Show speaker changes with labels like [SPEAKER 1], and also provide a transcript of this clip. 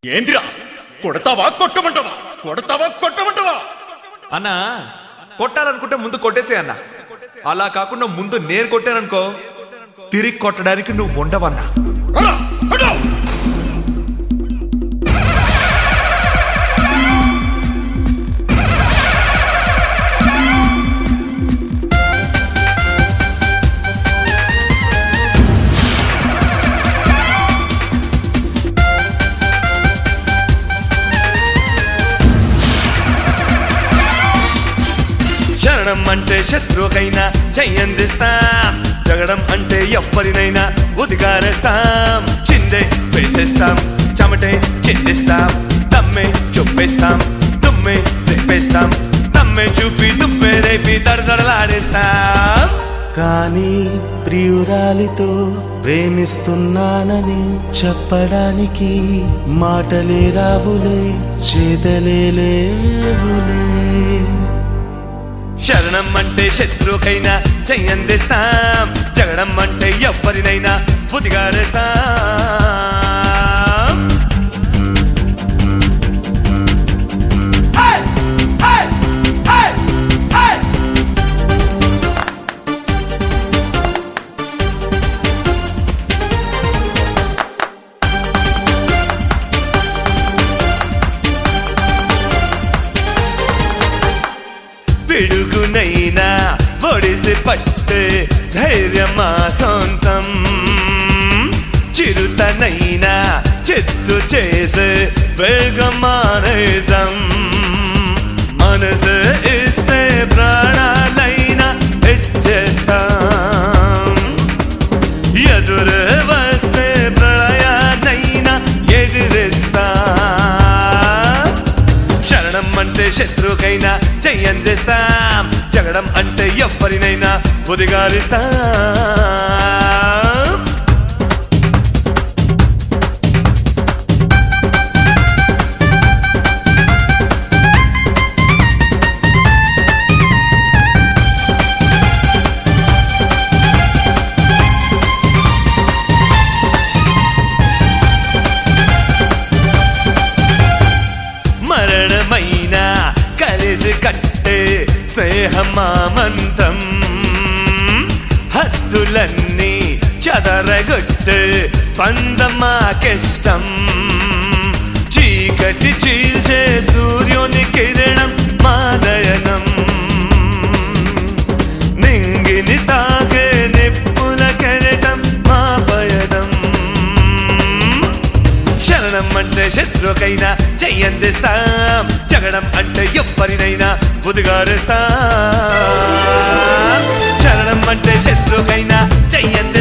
[SPEAKER 1] ఏందిరా కొడతావా కొట్టమంటావా కొడతావా కొట్టమంటావా
[SPEAKER 2] అన్నా కొట్టాలనుకుంటే ముందు కొట్టేసే అన్న అలా కాకుండా ముందు నేను కొట్టాననుకో తిరిగి కొట్టడానికి నువ్వు ఉండవన్నా
[SPEAKER 1] అలా, అలా.
[SPEAKER 3] శరణం అంటే శత్రుకైనా చెయ్యందిస్తాం జగడం అంటే ఎవ్వరినైనా ఉదిగారేస్తాం చిందే వేసేస్తాం చెమటే చిందిస్తాం దమ్మే చొప్పేస్తాం దుమ్మే రేపేస్తాం దమ్మే చూపి దుమ్మే రేపి దడదడలాడేస్తాం
[SPEAKER 4] కానీ ప్రియురాలితో ప్రేమిస్తున్నానని చెప్పడానికి మాటలే రావులే చేతలే లేవులే
[SPEAKER 3] శరణం అంటే శత్రుకైనా చెయ్యందిస్తాం జగడం అంటే ఎవ్వరినైనా ఉదిగారేస్తాం పిడుగునైనా పొడిసి పట్టు ధైర్యమా సొంతం చిరుతనైనా చిత్తు చేసే వేగమానేసం మనసు ఇస్తే ప్రాణాలైనా ఇచ్చేస్తాం ఎదురు వస్తే ప్రళయానైనా ఎదిరిస్తా శరణం అంటే శత్రుకైనా చెయ్యందిస్తాం జగడం అంటే ఎవ్వరినైనా ఉదిగారిస్తాం మరణమైన కలిసి కట్టే స్నేహమా మంత్రం హద్దులన్నీ చదరగొట్టు పందమాకిష్టం చీకటి చీల్చే సూర్యుని కిరణం మాదయనం నింగిని తాగే నిప్పుల కెరటం మా పయనం శరణం అంటే శత్రుకైనా చెయ్యందిస్తాం జగడం అంటే ఎవ్వరినైనా ఉదిగారుస్తాం శరణం అంటే శత్రుకైనా చెయ్యంది